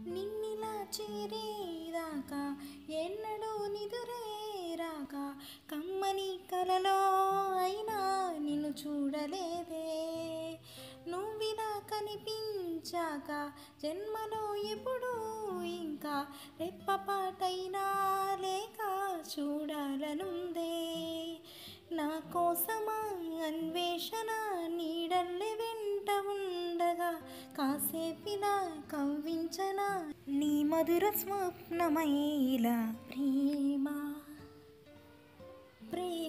నిన్నిలా చేరేదాకా ఎన్నడూ నిదురేరాక కమ్మని కలలో అయినా నిన్ను చూడలేదే నువ్విలా కనిపించాక జన్మలో ఎప్పుడూ ఇంకా రెప్పపాటైనా లేక చూడాలనుందే నా కోసమా అన్వేషణ నీడల్లే వెంట ఉండగా కాసేపిలా కవ్వించనా నీ మధుర స్వప్నమైలా ప్రేమ ప్రేమ